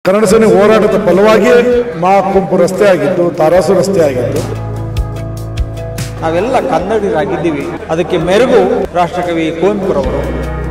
ಕನ್ನಡ ಸೇನೆ ಹೋರಾಟದ ಫಲವಾಗಿ ಮಾ ಕುಂಪು ರಸ್ತೆ ಆಗಿದ್ದು ತಾರಾಸು ರಸ್ತೆ ಆಗಿದ್ದು ನಾವೆಲ್ಲ ಕನ್ನಡಿಗರಾಗಿದ್ದೀವಿ ಅದಕ್ಕೆ ಮೆರುಗು ರಾಷ್ಟ್ರಕವಿ ಕುವೆಂಪುರವರು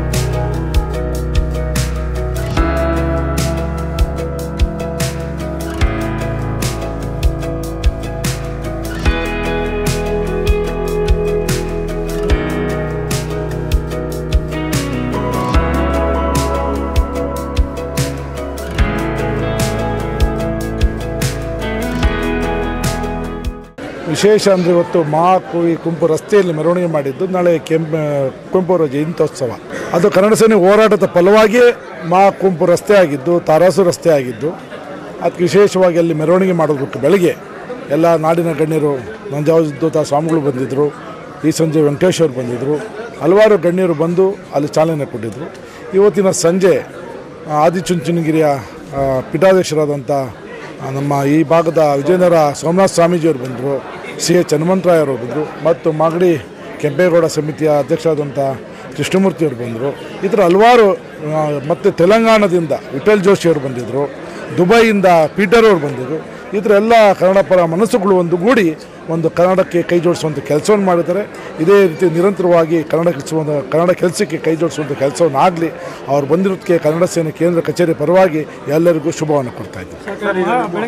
ವಿಶೇಷ ಅಂದರೆ ಇವತ್ತು ಮಾ ಕುವಿ ಕುಂಪು ರಸ್ತೆಯಲ್ಲಿ ಮೆರವಣಿಗೆ ಮಾಡಿದ್ದು ನಾಳೆ ಕೆಂಪ ಕುಂಪು ಅವರ ಜಯಂತ್ಯೋತ್ಸವ ಅದು ಕನ್ನಡ ಸೇನೆ ಹೋರಾಟದ ಫಲವಾಗಿ ಮಾ ಕುಂಪು ರಸ್ತೆ ಆಗಿದ್ದು ತಾರಾಸು ರಸ್ತೆ ಆಗಿದ್ದು ಅದಕ್ಕೆ ವಿಶೇಷವಾಗಿ ಅಲ್ಲಿ ಮೆರವಣಿಗೆ ಮಾಡೋದಕ್ಕೆ ಬೆಳಗ್ಗೆ ಎಲ್ಲ ನಾಡಿನ ಗಣ್ಯರು ನಂಜಾವಧೂತ ಸ್ವಾಮಿಗಳು ಬಂದಿದ್ದರು ಈ ಸಂಜೆ ವೆಂಕಟೇಶ್ ಅವರು ಬಂದಿದ್ದರು ಹಲವಾರು ಗಣ್ಯರು ಬಂದು ಅಲ್ಲಿ ಚಾಲನೆ ಕೊಟ್ಟಿದ್ದರು ಇವತ್ತಿನ ಸಂಜೆ ಆ, ಆದಿಚುಂಚನಗಿರಿಯ ಆ, ಪೀಠಾಧ್ಯಕ್ಷರಾದಂಥ ಆ, ನಮ್ಮ ಈ ಭಾಗದ ವಿಜಯನಗರ ಸೋಮನಾಥ ಸ್ವಾಮೀಜಿಯವರು ಬಂದರು ಸಿ ಎಚ್ ಹನುಮಂತರಾಯರು ಬಂದರು ಮತ್ತು ಮಾಗಡಿ ಕೆಂಪೇಗೌಡ ಸಮಿತಿಯ ಅಧ್ಯಕ್ಷರಾದಂಥ ಕೃಷ್ಣಮೂರ್ತಿಯವರು ಬಂದರು ಈ ಥರ ಹಲವಾರು ಆ, ಮತ್ತು ತೆಲಂಗಾಣದಿಂದ ವಿಠಲ್ ಜೋಶಿಯವರು ಬಂದಿದ್ದರು ದುಬೈಯಿಂದ ಪೀಟರ್ ಅವರು ಬಂದಿದ್ದರು ಈ ಥರ ಎಲ್ಲ ಕನ್ನಡ ಪರ ಮನಸ್ಸುಗಳು ಒಂದು ಗೂಡಿ ಒಂದು ಕನ್ನಡಕ್ಕೆ ಕೈ ಜೋಡಿಸುವಂಥ ಕೆಲಸವನ್ನು ಮಾಡಿದ್ದಾರೆ ಇದೇ ರೀತಿ ನಿರಂತರವಾಗಿ ಕನ್ನಡ ಕೆಲಸವನ್ನು ಕನ್ನಡ ಕೆಲಸಕ್ಕೆ ಕೈ ಜೋಡಿಸುವಂಥ ಕೆಲಸವನ್ನು ಆಗಲಿ ಅವ್ರು ಬಂದಿರೋದಕ್ಕೆ ಕನ್ನಡ ಸೇನೆ ಕೇಂದ್ರ ಕಚೇರಿ ಪರವಾಗಿ ಎಲ್ಲರಿಗೂ ಶುಭವನ್ನು ಕೊಡ್ತಾ ಇದ್ದೀನಿ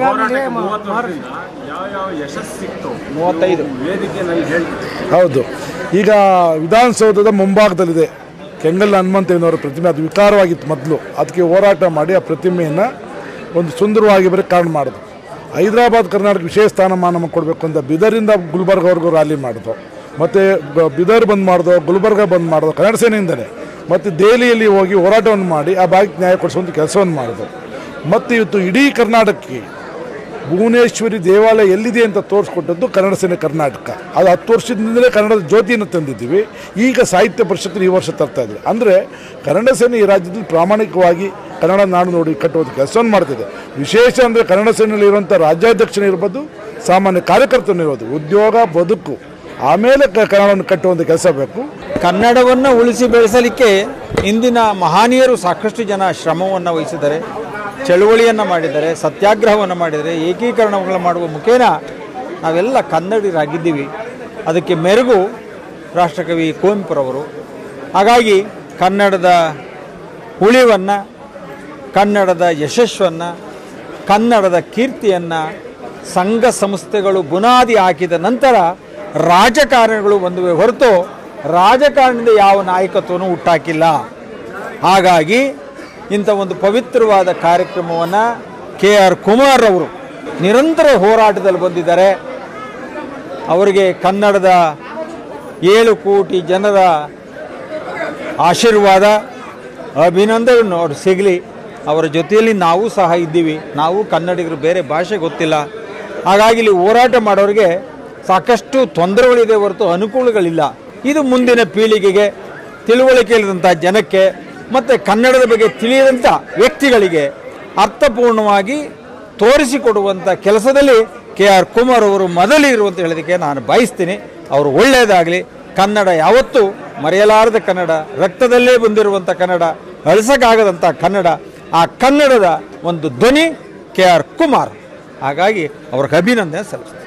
ಮೂವತ್ತೈದು ಹೌದು ಈಗ ವಿಧಾನಸೌಧದ ಮುಂಭಾಗದಲ್ಲಿದೆ ಕೆಂಗಲ್ ಹನುಮಂತಯ್ಯನವರ ಪ್ರತಿಮೆ ಅದು ವಿಕಾರವಾಗಿತ್ತು ಮೊದಲು ಅದಕ್ಕೆ ಹೋರಾಟ ಮಾಡಿ ಆ ಪ್ರತಿಮೆಯನ್ನು ಒಂದು ಸುಂದರವಾಗಿ ಬರೀ ಕಾರಣ ಮಾಡಿದ್ರು ಹೈದರಾಬಾದ್ ಕರ್ನಾಟಕ ವಿಶೇಷ ಸ್ಥಾನಮಾನ ಕೊಡಬೇಕು ಅಂತ ಬಿದರಿಂದ ಗುಲ್ಬರ್ಗವರೆಗೂ ರ್ಯಾಲಿ ಮಾಡಿದ್ರು ಮತ್ತು ಬಿದರ್ ಬಂದ್ ಮಾಡಿದೋ ಗುಲ್ಬರ್ಗ ಬಂದ್ ಮಾಡಿದೋ ಕನ್ನಡ ಸೇನೆಯಿಂದಲೇ ಮತ್ತು ದೆಹಲಿಯಲ್ಲಿ ಹೋಗಿ ಹೋರಾಟವನ್ನು ಮಾಡಿ ಆ ಭಾಗಕ್ಕೆ ನ್ಯಾಯ ಕೊಡಿಸುವಂಥ ಕೆಲಸವನ್ನು ಮಾಡಿದ್ರು ಮತ್ತು ಇವತ್ತು ಇಡೀ ಕರ್ನಾಟಕಕ್ಕೆ ಭುವನೇಶ್ವರಿ ದೇವಾಲಯ ಎಲ್ಲಿದೆ ಅಂತ ತೋರಿಸ್ಕೊಟ್ಟದ್ದು ಕನ್ನಡ ಸೇನೆ ಕರ್ನಾಟಕ ಅದು ಹತ್ತು ವರ್ಷದಿಂದಲೇ ಕನ್ನಡದ ಜ್ಯೋತಿಯನ್ನು ತಂದಿದ್ದೀವಿ ಈಗ ಸಾಹಿತ್ಯ ಪರಿಷತ್ ಈ ವರ್ಷ ತರ್ತಾ ಇದ್ದೀವಿ ಅಂದರೆ ಕನ್ನಡ ಸೇನೆ ಈ ರಾಜ್ಯದಲ್ಲಿ ಪ್ರಾಮಾಣಿಕವಾಗಿ ಕನ್ನಡ ನಾಡು ನೋಡಿ ಕಟ್ಟುವಂಥ ಕೆಲಸವನ್ನು ಮಾಡ್ತಿದೆ ವಿಶೇಷ ಅಂದರೆ ಕನ್ನಡ ಸೇನೆಯಲ್ಲಿ ಇರುವಂಥ ರಾಜ್ಯಾಧ್ಯಕ್ಷನೇ ಇರ್ಬೋದು ಸಾಮಾನ್ಯ ಕಾರ್ಯಕರ್ತನೇ ಇರೋದು ಉದ್ಯೋಗ ಬದುಕು ಆಮೇಲೆ ಕ- ಕನ್ನಡವನ್ನು ಕಟ್ಟುವಂಥ ಕೆಲಸ ಬೇಕು ಕನ್ನಡವನ್ನು ಉಳಿಸಿ ಬೆಳೆಸಲಿಕ್ಕೆ ಇಂದಿನ ಮಹನೀಯರು ಸಾಕಷ್ಟು ಜನ ಶ್ರಮವನ್ನು ವಹಿಸಿದ್ದಾರೆ ಚಳುವಳಿಯನ್ನು ಮಾಡಿದ್ದಾರೆ ಸತ್ಯಾಗ್ರಹವನ್ನು ಮಾಡಿದ್ದಾರೆ ಏಕೀಕರಣಗಳನ್ನು ಮಾಡುವ ಮುಖೇನ ನಾವೆಲ್ಲ ಕನ್ನಡಿಗರಾಗಿದ್ದೀವಿ ಅದಕ್ಕೆ ಮೆರುಗು ರಾಷ್ಟ್ರಕವಿ ಕುವೆಂಪುರವರು ಹಾಗಾಗಿ ಕನ್ನಡದ ಉಳಿವನ್ನು ಕನ್ನಡದ ಯಶಸ್ಸನ್ನು ಕನ್ನಡದ ಕೀರ್ತಿಯನ್ನು ಸಂಘ ಸಂಸ್ಥೆಗಳು ಬುನಾದಿ ಹಾಕಿದ ನಂತರ ರಾಜಕಾರಣಿಗಳು ಬಂದುವೆ ಹೊರತು ರಾಜಕಾರಣದಿಂದ ಯಾವ ನಾಯಕತ್ವವನ್ನು ಹುಟ್ಟಾಕಿಲ್ಲ ಹಾಗಾಗಿ ಇಂಥ ಒಂದು ಪವಿತ್ರವಾದ ಕಾರ್ಯಕ್ರಮವನ್ನು ಕೆ ಆರ್ ಕುಮಾರ್ ಅವರು ನಿರಂತರ ಹೋರಾಟದಲ್ಲಿ ಬಂದಿದ್ದಾರೆ ಅವರಿಗೆ ಕನ್ನಡದ ಏಳು ಕೋಟಿ ಜನರ ಆಶೀರ್ವಾದ ಅಭಿನಂದನೆ ಅವ್ರು ಸಿಗಲಿ ಅವರ ಜೊತೆಯಲ್ಲಿ ನಾವು ಸಹ ಇದ್ದೀವಿ ನಾವು ಕನ್ನಡಿಗರು ಬೇರೆ ಭಾಷೆ ಗೊತ್ತಿಲ್ಲ ಹಾಗಾಗಿ ಇಲ್ಲಿ ಹೋರಾಟ ಮಾಡೋರಿಗೆ ಸಾಕಷ್ಟು ತೊಂದರೆಗಳಿದೆ ಹೊರತು ಅನುಕೂಲಗಳಿಲ್ಲ ಇದು ಮುಂದಿನ ಪೀಳಿಗೆಗೆ ತಿಳುವಳಿಕೆ ಇಲ್ಲದಂಥ ಜನಕ್ಕೆ ಮತ್ತು ಕನ್ನಡದ ಬಗ್ಗೆ ತಿಳಿಯದಂಥ ವ್ಯಕ್ತಿಗಳಿಗೆ ಅರ್ಥಪೂರ್ಣವಾಗಿ ತೋರಿಸಿಕೊಡುವಂಥ ಕೆಲಸದಲ್ಲಿ ಕೆ ಆರ್ ಕುಮಾರ್ ಅವರು ಮೊದಲು ಇರುವಂತ ಹೇಳೋದಕ್ಕೆ ನಾನು ಬಯಸ್ತೀನಿ ಅವರು ಒಳ್ಳೆಯದಾಗಲಿ ಕನ್ನಡ ಯಾವತ್ತೂ ಮರೆಯಲಾರದ ಕನ್ನಡ ರಕ್ತದಲ್ಲೇ ಬಂದಿರುವಂಥ ಕನ್ನಡ ಅಳಿಸಕ್ಕಾಗದಂಥ ಕನ್ನಡ ಆ ಕನ್ನಡದ ಒಂದು ಧ್ವನಿ ಕೆ ಆರ್ ಕುಮಾರ್ ಹಾಗಾಗಿ ಅವ್ರಿಗೆ ಅಭಿನಂದನೆ ಸಲ್ಲಿಸ್ತೀನಿ